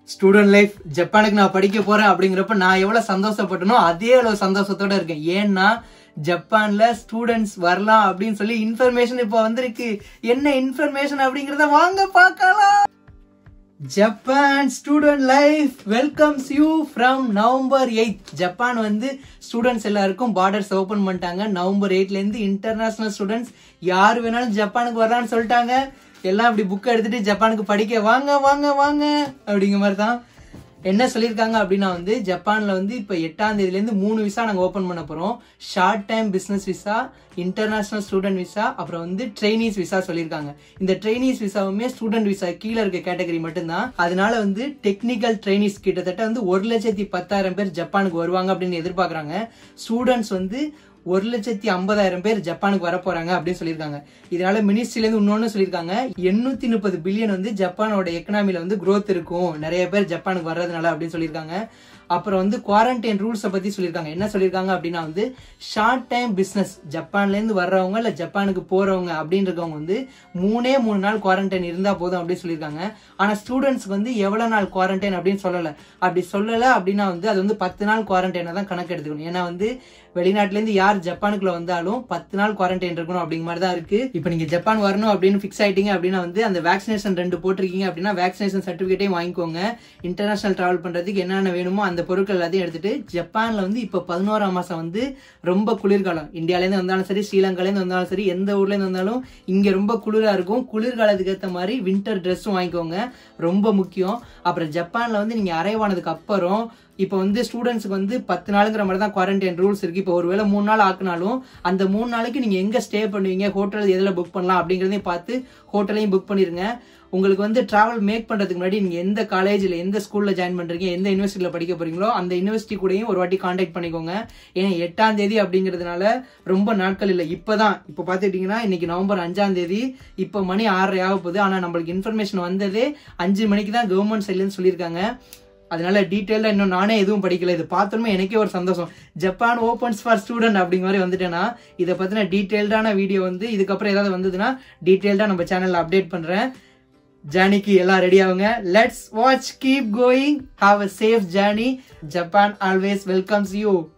student life ஜப்பானுக்கு நான் படிக்க போறேன் அப்படிங்கிறப்ப நான் எவ்வளவு சந்தோஷப்பட்டனோ அதே அளவு சந்தோஷத்தோட இருக்கேன் ஏன்னா ஜப்பான்ல ஸ்டூடெண்ட்ஸ் வரலாம் அப்படின்னு சொல்லி இன்ஃபர்மேஷன் இப்போ வந்திருக்கு என்ன இன்ஃபர்மேஷன் அப்படிங்கறத வாங்க பார்க்கலாம் Japan student life welcomes you from November eight Japan வந்து ஸ்டூடெண்ட்ஸ் எல்லாருக்கும் பார்டர்ஸ் ஓபன் பண்ணிட்டாங்க நவம்பர் எயிட்ல இருந்து இன்டர்நேஷனல் ஸ்டூடெண்ட்ஸ் யார் வேணாலும் ஜப்பானுக்கு வரலாம்னு சொல்லிட்டாங்க எல்லாம் இப்படி புக் எடுத்துட்டு ஜப்பானுக்கு படிக்க வாங்க வாங்க வாங்க அப்படிங்கிற மாதிரி தான் என்ன சொல்லியிருக்காங்க அப்படின்னா வந்து ஜப்பான்ல வந்து இப்ப எட்டாம் தேதியில இருந்து மூணு விசா நாங்க ஓபன் பண்ண போறோம் short time business visa international student visa அப்புறம் வந்து ட்ரைனிஸ் விசா சொல்லியிருக்காங்க இந்த ட்ரைனிஸ் விசாவுமே ஸ்டூடெண்ட் விசா கீழே இருக்க கேட்டகரி மட்டும்தான் அதனால வந்து டெக்னிக்கல் ட்ரைனிஸ் கிட்டத்தட்ட வந்து ஒரு லட்சத்தி பத்தாயிரம் பேர் ஜப்பானுக்கு வருவாங்க அப்படின்னு எதிர்பார்க்கறாங்க ஸ்டூடெண்ட்ஸ் வந்து ஒரு லட்சத்தி ஐம்பதாயிரம் பேர் ஜப்பானுக்கு வர போறாங்க அப்படின்னு சொல்லியிருக்காங்க இதனால மினிஸ்ட்ரில இருந்து இன்னொன்னு சொல்லியிருக்காங்க எண்ணூத்தி முப்பது பில்லியன் வந்து ஜப்பானோட எக்கனாமில வந்து growth இருக்கும் நிறைய பேர் ஜப்பானுக்கு வர்றதுனால அப்படின்னு சொல்லியிருக்காங்க அப்புறம் வந்து குவாரண்டைன் ரூல்ஸை பத்தி சொல்லியிருக்காங்க என்ன சொல்லியிருக்காங்க அப்படின்னா வந்து ஷார்ட் டைம் பிசினஸ் ஜப்பான்ல இருந்து வர்றவங்க இல்ல ஜப்பானுக்கு போறவங்க அப்படின்றவங்க வந்து மூணே மூணு நாள் குவாரண்டைன் இருந்தா போதும் அப்படின்னு சொல்லியிருக்காங்க ஆனா ஸ்டூடெண்ட்ஸ்க்கு வந்து எவ்வளவு நாள் குவாரண்டைன் அப்படின்னு சொல்லல அப்படி சொல்லல அப்படின்னா வந்து அது வந்து பத்து நாள் குவாரண்டைனை தான் கணக்கு எடுத்துக்கணும் ஏன்னா வந்து வெளிநாட்டுல இருந்து யார் ஜப்பானுக்குள்ள வந்தாலும் பத்து நாள் குவாரண்டைன் இருக்கணும் அப்படிங்கிற மாதிரி தான் இருக்கு இப்போ நீங்க ஜப்பான் வரணும் அப்படின்னு ஃபிக்ஸ் ஆயிட்டீங்க அப்படின்னா வந்து அந்த வேக்சினேஷன் ரெண்டு போட்டிருக்கீங்க அப்படின்னா வேக்சினேஷன் சர்டிபிகேட்டையும் வாங்கிக்கோங்க இன்டர்நேஷனல் டிராவல் பண்றதுக்கு என்னென்ன வேணுமோ அந்த பொருட்கள் எல்லாத்தையும் எடுத்துட்டு ஜப்பான்ல வந்து இப்போ பதினோராம் மாசம் வந்து ரொம்ப குளிர்காலம் இந்தியால இருந்து வந்தாலும் சரி ஸ்ரீலங்கால இருந்து வந்தாலும் சரி எந்த ஊர்ல இருந்து வந்தாலும் இங்க ரொம்ப குளிரா இருக்கும் குளிர்காலத்துக்கு ஏற்ற மாதிரி வின்டர் ட்ரெஸ்ஸும் வாங்கிக்கோங்க ரொம்ப முக்கியம் அப்புறம் ஜப்பான்ல வந்து நீங்க அரைவ் ஆனதுக்கு அப்புறம் இப்போ வந்து ஸ்டூடெண்ட்ஸ்க்கு வந்து பத்து நாளுங்கிற மாதிரி தான் குவாரண்டைன் ரூல்ஸ் இருக்கு இப்போ ஒருவேளை மூணு நாள் ஆக்குனாலும் அந்த மூணு நாளைக்கு நீங்க எங்க ஸ்டே பண்ணுவீங்க ஹோட்டல் எதுல புக் பண்ணலாம் அப்படிங்கறதையும் பார்த்து ஹோட்டலையும் புக் பண்ணிருங்க உங்களுக்கு வந்து டிராவல் மேக் பண்றதுக்கு முன்னாடி நீங்க எந்த காலேஜ்ல எந்த ஸ்கூல்ல ஜாயின் பண்றீங்க எந்த யூனிவர்சிட்டியில படிக்க போறீங்களோ அந்த யூனிவர்சிட்டி கூடயும் ஒரு வாட்டி கான்டாக்ட் பண்ணிக்கோங்க ஏன்னா எட்டாம் தேதி அப்படிங்கிறதுனால ரொம்ப நாட்கள் இல்லை இப்பதான் இப்போ பார்த்துக்கிட்டீங்கன்னா இன்னைக்கு நவம்பர் அஞ்சாம் தேதி இப்போ மணி ஆறரை ஆக போகுது ஆனா நம்மளுக்கு இன்ஃபர்மேஷன் வந்ததே அஞ்சு மணிக்கு தான் கவர்மெண்ட் சைட்லன்னு சொல்லியிருக்காங்க அதனால டீட்டெயிலாக இன்னும் நானே எதுவும் படிக்கல இது பார்த்தோமே எனக்கே ஒரு சந்தோஷம் ஜப்பான் ஓப்பன்ஸ் ஃபார் ஸ்டூடெண்ட் அப்படிங்கிற மாதிரி வந்துட்டேன்னா இதை பற்றின டீட்டெயில்டான வீடியோ வந்து இதுக்கப்புறம் ஏதாவது வந்ததுன்னா டீட்டெயில்டாக நம்ம சேனலில் அப்டேட் பண்ணுறேன் ஜேர்னிக்கு எல்லாம் ரெடி ஆகுங்க let's watch keep going have a safe journey Japan always welcomes you